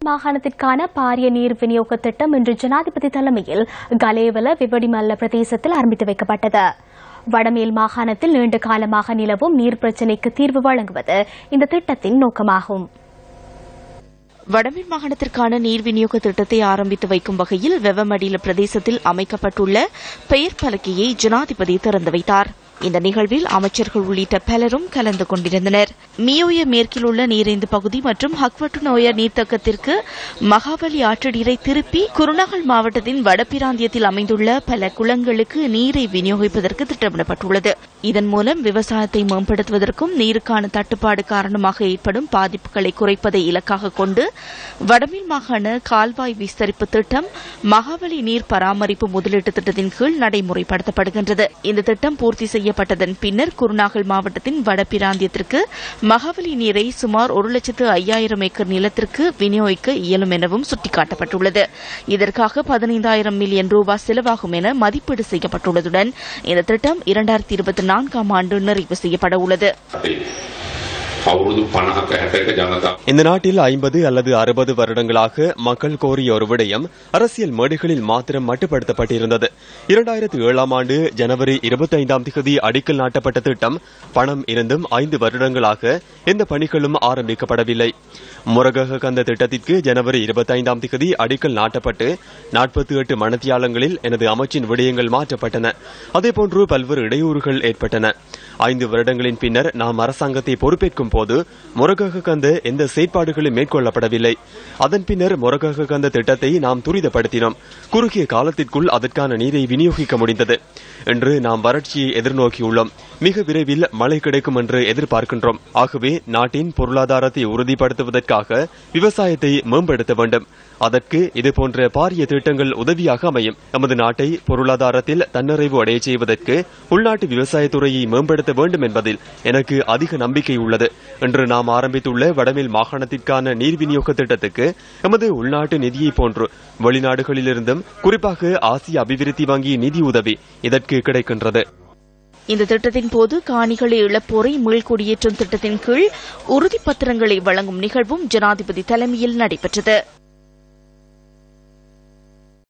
மாகாணத்திற்கான பாரிய நீர் விநியோக திட்டம் இன்று ஜனாதிபதி தலைமையில் கலேவல விவடிமல்ல பிரதேசத்தில் ஆரம்பித்து வைக்கப்பட்டது வடமேல் மாகாணத்தில் நீண்ட காலமாக நிலவும் நீர் பிரச்சினைக்கு தீர்வு வழங்குவது இந்த திட்டத்தின் நோக்கமாகும் வடமேல் மாகாணத்திற்கான நீர் விநியோக திட்டத்தை ஆரம்பித்து வைக்கும் வகையில் வெவமடியில பிரதேசத்தில் அமைக்கப்பட்டுள்ள பெயர் பலகையை ஜனாதிபதி திறந்து வைத்தார் இந்த நிகழ்வில் அமைச்சர்கள் உள்ளிட்ட பலரும் கலந்து கொண்டிருந்தனர் மியோய மேற்கில் உள்ள நீரைந்து பகுதி மற்றும் ஹக்வட்டு நோய நீர்த்தக்கத்திற்கு மகாவலி ஆற்றடீரை திருப்பி குருநாகல் மாவட்டத்தின் வடபிராந்தியத்தில் அமைந்துள்ள பல குளங்களுக்கு நீரை விநியோகிப்பதற்கு திட்டமிடப்பட்டுள்ளது இதன் மூலம் விவசாயத்தை மேம்படுத்துவதற்கும் நீருக்கான தட்டுப்பாடு காரணமாக ஏற்படும் பாதிப்புகளை குறைப்பதை இலக்காக கொண்டு வடமேல் மாகாண கால்வாய் விஸ்தரிப்பு திட்டம் மகாவலி நீர் பராமரிப்பு முதலீட்டு திட்டத்தின் கீழ் நடைமுறைப்படுத்தப்படுகின்றது இந்த திட்டம் பூர்த்தி செய்யப்பட்டதன் பின்னர் குருநாகல் மாவட்டத்தின் வடபிராந்தியத்திற்கு மகாவலி நீரை சுமார் ஒரு லட்சத்து ஐயாயிரம் ஏக்கர் நிலத்திற்கு விநியோகிக்க இயலும் எனவும் சுட்டிக்காட்டப்பட்டுள்ளது இதற்காக பதினைந்தாயிரம் மில்லியன் ரூபாய் செலவாகும் என மதிப்பீடு செய்யப்பட்டுள்ளதுடன் இந்த திட்டம் இரண்டாயிரத்தி இருபத்தி நான்காம் ஆண்டு நிறைவு செய்யப்பட உள்ளது අවුරුදු පණහක හැටක ජනතා இந்த நாட்டில் ஐம்பது அல்லது அறுபது வருடங்களாக மக்கள் கோரிய ஒரு விடயம் அரசியல் மேடைகளில் மாத்திரம் மட்டுப்படுத்தப்பட்டிருந்தது இரண்டாயிரத்தி ஏழாம் ஆண்டு ஜனவரி இருபத்தைந்தாம் திகதி அடிக்கல் நாட்டப்பட்ட திட்டம் பணம் இருந்தும் ஐந்து வருடங்களாக எந்த பணிகளும் ஆரம்பிக்கப்படவில்லை முரகக கந்த திட்டத்திற்கு ஜனவரி இருபத்தைந்தாம் திகதி அடிக்கல் நாட்டப்பட்டு நாற்பத்தி எட்டு மணத்தியாலங்களில் எனது அமைச்சின் விடயங்கள் மாற்றப்பட்டன அதேபோன்று பல்வேறு இடையூறுகள் ஏற்பட்டன ஐந்து வருடங்களின் பின்னர் நாம் அரசாங்கத்தை பொறுப்பேற்கும் போது முரகக கந்த எந்த செயற்பாடுகளும் மேற்கொள்ளப்படவில்லை அதன் பின்னர் முரகக கந்த திட்டத்தை நாம் துரிதப்படுத்தினோம் குறுகிய காலத்திற்குள் அதற்கான நீரை விநியோகிக்க முடிந்தது இன்று நாம் வறட்சியை எதிர்நோக்கியுள்ளோம் மிக விரைவில் மழை கிடைக்கும் என்று எதிர்பார்க்கின்றோம் ஆகவே நாட்டின் பொருளாதாரத்தை உறுதிப்படுத்துவதற்காக விவசாயத்தை மேம்படுத்த வேண்டும் அதற்கு இதுபோன்ற பாரிய திட்டங்கள் உதவியாக அமையும் நமது நாட்டை பொருளாதாரத்தில் தன்னிறைவு அடைய செய்வதற்கு உள்நாட்டு விவசாயத்துறையை மேம்படுத்த வேண்டும் என்பதில் எனக்கு அதிக நம்பிக்கை உள்ளது இன்று நாம் ஆரம்பித்துள்ள வடமேல் மாகாணத்திற்கான நீர் விநியோக திட்டத்துக்கு எமது உள்நாட்டு நிதியை போன்று வெளிநாடுகளிலிருந்தும் குறிப்பாக ஆசிய அபிவிருத்தி வங்கி நிதி உதவி இதற்கு கிடைக்கின்றது இந்த திட்டத்தின் போது காணிகளை இழப்போரை மீள்குடியேற்றும் திட்டத்தின் கீழ் உறுதிப்பத்திரங்களை வழங்கும் நிகழ்வும் ஜனாதிபதி தலைமையில் நடைபெற்றது